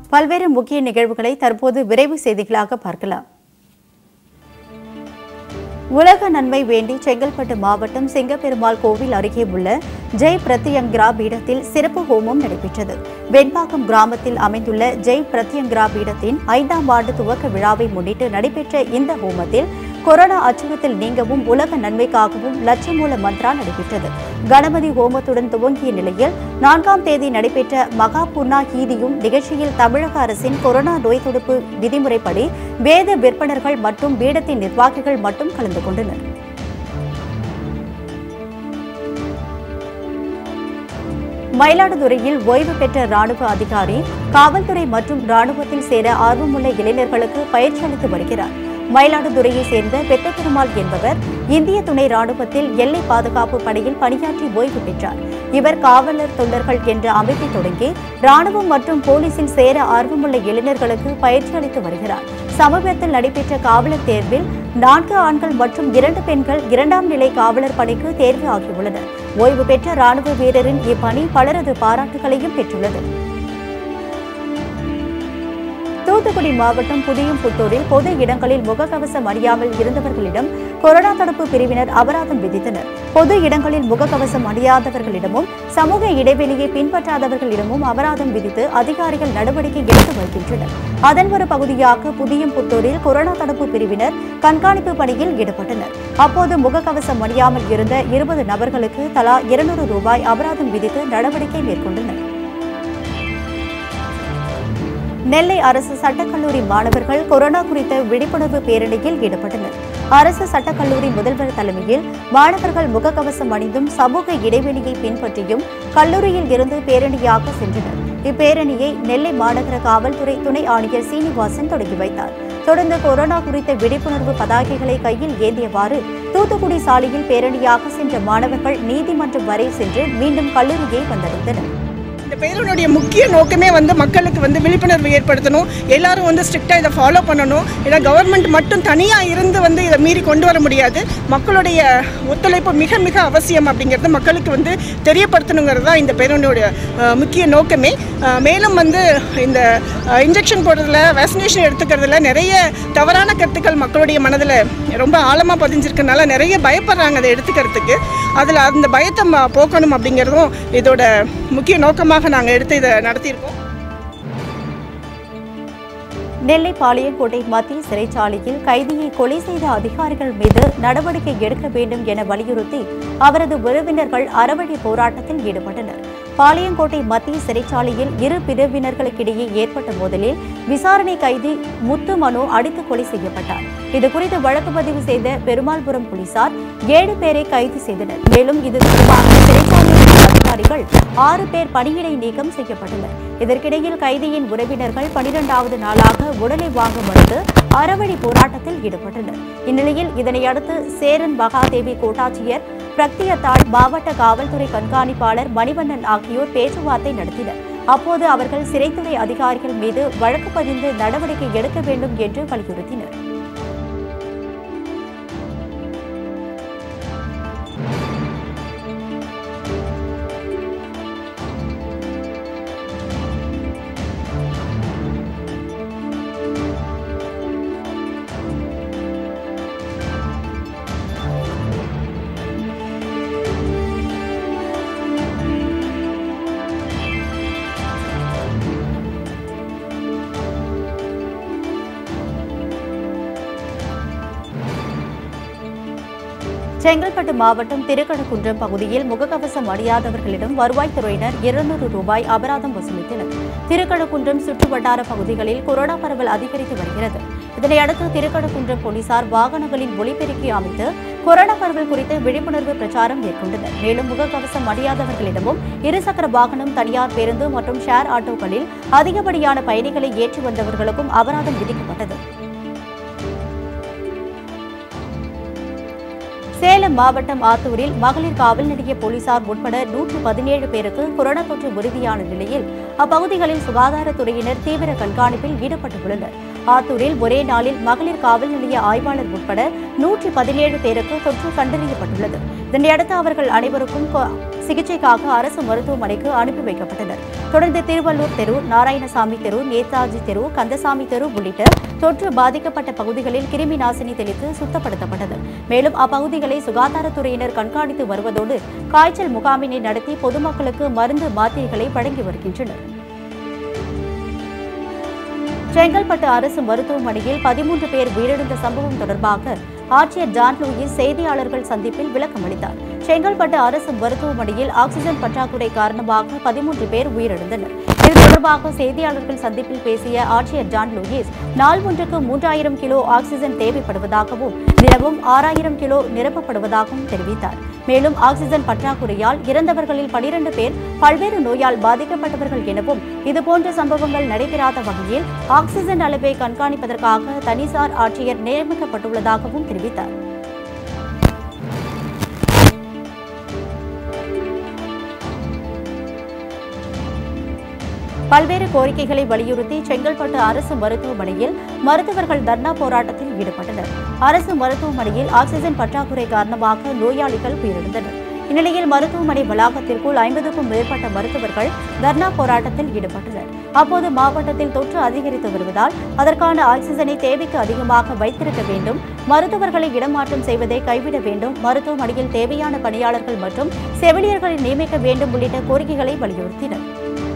பல்வேறு முக்கிய நிகழ்வுகளை தற்போது விரைவு செய்திகளாக பார்க்கலாம் உலக நன்மை வேண்டி செங்கல்பட்டு மாவட்டம் சிங்கப்பெருமாள் கோவில் அருகே உள்ள ஜெய் பிரத்யங்கிரா பீடத்தில் சிறப்பு ஹோமம் நடைபெற்றது வெண்பாக்கம் கிராமத்தில் அமைந்துள்ள ஜெய் பிரத்யங்கிரா பீடத்தின் ஐந்தாம் ஆண்டு துவக்க விழாவை முன்னிட்டு நடைபெற்ற இந்த ஹோமத்தில் கொரோனா அச்சுறுத்தல் நீங்கவும் உலக நன்மைக்காகவும் லட்சமூல மந்த்ரா நடைபெற்றது கணபதி ஹோமத்துடன் துவங்கிய நிலையில் நான்காம் தேதி நடைபெற்ற மகா புர்ணா ஹீதியும் நிகழ்ச்சியில் தமிழக அரசின் கொரோனா நோய் தடுப்பு விதிமுறைப்படி வேத விற்பனர்கள் மற்றும் பீடத்தின் நிர்வாகிகள் மட்டும் கலந்து கொண்டனர் மயிலாடுதுறையில் ஓய்வு பெற்ற ராணுவ அதிகாரி காவல்துறை மற்றும் ராணுவத்தில் சேர ஆர்வமுள்ள இளைஞர்களுக்கு பயிற்சி அளித்து வருகிறார் மயிலாடுதுறையை சேர்ந்த பெத்தபெருமாள் என்பவர் இந்திய துணை ராணுவத்தில் எல்லை பாதுகாப்பு படையில் பணியாற்றி ஓய்வு பெற்றார் இவர் காவலர் தொண்டர்கள் என்ற அமைப்பை தொடங்கி ராணுவம் மற்றும் போலீசில் சேர ஆர்வமுள்ள இளைஞர்களுக்கு பயிற்சி அளித்து வருகிறார் சமீபத்தில் நடைபெற்ற காவலர் தேர்வில் நான்கு ஆண்கள் மற்றும் இரண்டு பெண்கள் இரண்டாம் நிலை காவலர் பணிக்கு தேர்வு ஆகியுள்ளனர் ஓய்வு பெற்ற ராணுவ வீரரின் இப்பணி பலரது பாராட்டுகளையும் பெற்றுள்ளது தூத்துக்குடி மாவட்டம் புதியம்புத்தூரில் பொது இடங்களில் முகக்கவசம் அணியாமல் இருந்தவர்களிடம் கொரோனா தடுப்பு பிரிவினர் அபராதம் விதித்தனர் பொது இடங்களில் முகக்கவசம் அணியாதவர்களிடமும் சமூக இடைவெளியை பின்பற்றாதவர்களிடமும் அபராதம் விதித்து அதிகாரிகள் நடவடிக்கை எடுத்து வருகின்றனர் அதன் ஒரு பகுதியாக புதியம்புத்தூரில் கொரோனா தடுப்பு பிரிவினர் கண்காணிப்பு பணியில் ஈடுபட்டனர் அப்போது முகக்கவசம் அணியாமல் இருந்த இருபது நபர்களுக்கு தலா இருநூறு ரூபாய் அபராதம் விதித்து நடவடிக்கை மேற்கொண்டனர் நெல்லை அரசு சட்டக்கல்லூரி மாணவர்கள் கொரோனா குறித்த விழிப்புணர்வு பேரணியில் ஈடுபட்டனர் அரசு சட்டக்கல்லூரி முதல்வர் தலைமையில் மாணவர்கள் முகக்கவசம் அணிந்தும் சமூக இடைவெளியை பின்பற்றியும் கல்லூரியில் இருந்து பேரணியாக சென்றனர் இப்பேரணியை நெல்லை மாநகர காவல்துறை துணை ஆணையர் சீனிவாசன் தொடங்கி வைத்தார் தொடர்ந்து கொரோனா குறித்த விழிப்புணர்வு பதாகைகளை கையில் ஏந்தியவாறு தூத்துக்குடி சாலையில் பேரணியாக சென்ற மாணவர்கள் நீதிமன்றம் வரை சென்று மீண்டும் கல்லூரியை வந்தடைந்தனர் இந்த பேரனுடைய முக்கிய நோக்கமே வந்து மக்களுக்கு வந்து விழிப்புணர்வு ஏற்படுத்தணும் எல்லாரும் வந்து ஸ்ட்ரிக்டாக இதை ஃபாலோ பண்ணணும் ஏன்னா கவர்மெண்ட் மட்டும் தனியாக இருந்து வந்து இதை மீறி கொண்டு வர முடியாது மக்களுடைய ஒத்துழைப்பு மிக மிக அவசியம் அப்படிங்கிறது மக்களுக்கு வந்து தெரியப்படுத்தணுங்கிறது தான் இந்த பேரனுடைய அஹ், முக்கிய நோக்கமே அஹ், மேலும் வந்து இந்த இன்ஜெக்ஷன் போடுறதுல வேக்சினேஷன் எடுத்துக்கிறதுல நிறைய தவறான கருத்துக்கள் மக்களுடைய மனதில் ரொம்ப ஆழமாக பதிஞ்சிருக்கனால நிறைய பயப்படுறாங்க அதை எடுத்துக்கிறதுக்கு அதில் அந்த பயத்தை ம- போக்கணும் அப்படிங்கிறதும் இதோட முக்கிய நோக்கமாக நாங்கள் எடுத்து இதை நடத்தியிருக்கோம் நெல்லை பாளையங்கோட்டை மத்திய சிறைச்சாலையில் கைதியை கொலை செய்த அதிகாரிகள் மீது நடவடிக்கை எடுக்க வேண்டும் என வலியுறுத்தி அவரது உறவினர்கள் அறவழி போராட்டத்தில் ஈடுபட்டனர் பாளையங்கோட்டை மத்திய சிறைச்சாலையில் இரு பிரிவினர்களுக்கிடையே ஏற்பட்ட மோதலில் விசாரணை கைதி முத்து மனு அடித்து கொலை செய்யப்பட்டார் இதுகுறித்து வழக்கு பதிவு செய்த பெருமாள்புரம் போலீசார் ஏழு பேரை கைது செய்தனர் மேலும் இது தொடர்பாக சிறைச்சாலையில் உள்ள அதிகாரிகள் ஆறு பேர் பணியிடை நீக்கம் செய்யப்பட்டனர் இதற்கிடையில் கைதியின் உறவினர்கள் பனிரெண்டாவது நாளாக உடலை வாங்க மறுத்து அறவழி போராட்டத்தில் ஈடுபட்டனர் இந்நிலையில் இதனையடுத்து சேரன் மகாதேவி கோட்டாட்சியர் பிரக்தியத்தாள் மாவட்ட காவல்துறை கண்காணிப்பாளர் மணிவண்ணன் ஆகியோர் பேச்சுவார்த்தை நடத்தினர் அப்போது அவர்கள் சிறைத்துறை அதிகாரிகள் மீது வழக்கு பதிந்து நடவடிக்கை எடுக்க வேண்டும் என்று வலியுறுத்தினர் செங்கல்பட்டு மாவட்டம் திருக்கடக்குன்றம் பகுதியில் முகக்கவசம் அணியாதவர்களிடம் வருவாய்த்துறையினர் இருநூறு ரூபாய் அபராதம் வசூலித்தனர் திருக்கடக்குன்றம் சுற்றுவட்டார பகுதிகளில் கொரோனா பரவல் அதிகரித்து வருகிறது இதனையடுத்து திருக்கடக்குன்றம் போலீசார் வாகனங்களில் ஒலிபெருக்கி அமைத்து கொரோனா பரவல் குறித்து விழிப்புணர்வு பிரச்சாரம் மேற்கொண்டனர் மேலும் முகக்கவசம் அணியாதவர்களிடமும் இருசக்கர வாகனம் தனியார் பேருந்து மற்றும் ஷேர் ஆட்டோக்களில் அதிகப்படியான பயணிகளை ஏற்றி வந்தவர்களுக்கும் அபராதம் விதிக்கப்பட்டது சேலம் மாவட்டம் ஆத்தூரில் மகளிர் காவல் நிலைய போலீசார் உட்பட நூற்று பதினேழு பேருக்கு கொரோனா தொற்று உறுதியான நிலையில் அப்பகுதிகளில் சுகாதாரத்துறையினர் தீவிர கண்காணிப்பில் ஈடுபட்டுள்ளனர் ஆத்தூரில் ஒரே நாளில் மகளிர் காவல் நிலைய ஆய்வாளர் உட்பட நூற்றி பதினேழு பேருக்கு தொற்று கண்டறியப்பட்டுள்ளது இதனையடுத்து அவர்கள் அனைவருக்கும் கொ- சிகிச்சைக்காக அரசு மருத்துவமனைக்கு அனுப்பி வைக்கப்பட்டனர் தொடர்ந்து திருவள்ளூர் தெரு நாராயணசாமி தெரு நேதாஜி தெரு கந்தசாமி தெரு உள்ளிட்ட தொற்று பாதிக்கப்பட்ட பகுதிகளில் கிருமி நாசினி தெளித்து சுத்தப்படுத்தப்பட்டது மேலும் அப்பகுதிகளை சுகாதாரத்துறையினர் கண்காணித்து வருவதோடு காய்ச்சல் முகாமினை நடத்தி பொதுமக்களுக்கு மருந்து மாத்திரைகளை வழங்கி வருகின்றனர் செங்கல்பட்டு அரசு மருத்துவமனையில் பதிமூன்று பேர் உயிரிழந்த சம்பவம் தொடர்பாக ஆட்சியர் ஜான் லூயிஸ் செய்தியாளர்கள் சந்திப்பில் விளக்கம் அளித்தார் செங்கல்பட்டு அரசு மருத்துவமனையில் ஆக்ஸிஜன் பற்றாக்குறை காரணமாக பதிமூன்று பேர் உயிரிழந்தனர் இது தொடர்பாக செய்தியாளர்கள் சந்திப்பில் பேசிய ஆட்சியர் ஜான் லூயிஸ் நாள் ஒன்றுக்கு மூன்றாயிரம் கிலோ ஆக்ஸிஜன் தேவைப்படுவதாகவும் தினமும் ஆறாயிரம் கிலோ நிரப்பப்படுவதாகவும் தெரிவித்தார் மேலும் ஆக்ஸிஜன் பற்றாக்குறையால் இறந்தவர்களில் பனிரெண்டு பேர் பல்வேறு நோயால் பாதிக்கப்பட்டவர்கள் எனவும் இதுபோன்ற சம்பவங்கள் நடைபெறாத வகையில் ஆக்ஸிஜன் அளவை கண்காணிப்பதற்காக தனிசார் ஆட்சியர் நியமிக்கப்பட்டுள்ளதாகவும் தெரிவித்தார் பல்வேறு கோரிக்கைகளை வலியுறுத்தி செங்கல்பட்டு அரசு மருத்துவமனையில் மருத்துவர்கள் தர்ணா போராட்டத்தில் ஈடுபட்டனர் அரசு மருத்துவமனையில் ஆக்ஸிஜன் பற்றாக்குறை காரணமாக நோயாளிகள் உயிரிழந்தனர் இந்நிலையில் மருத்துவமனை வளாகத்திற்குள் ஐம்பதுக்கும் மேற்பட்ட மருத்துவர்கள் தர்ணா போராட்டத்தில் ஈடுபட்டனர் அப்போது மாவட்டத்தில் தொற்று அதிகரித்து வருவதால் அதற்கான ஆக்ஸிஜனை தேவைக்கு அதிகமாக வைத்திருக்க வேண்டும் மருத்துவர்களை இடமாற்றம் செய்வதை கைவிட வேண்டும் மருத்துவமனையில் தேவையான பணியாளர்கள் மற்றும் செவிலியர்களை நியமிக்க வேண்டும் உள்ளிட்ட கோரிக்கைகளை வலியுறுத்தினர்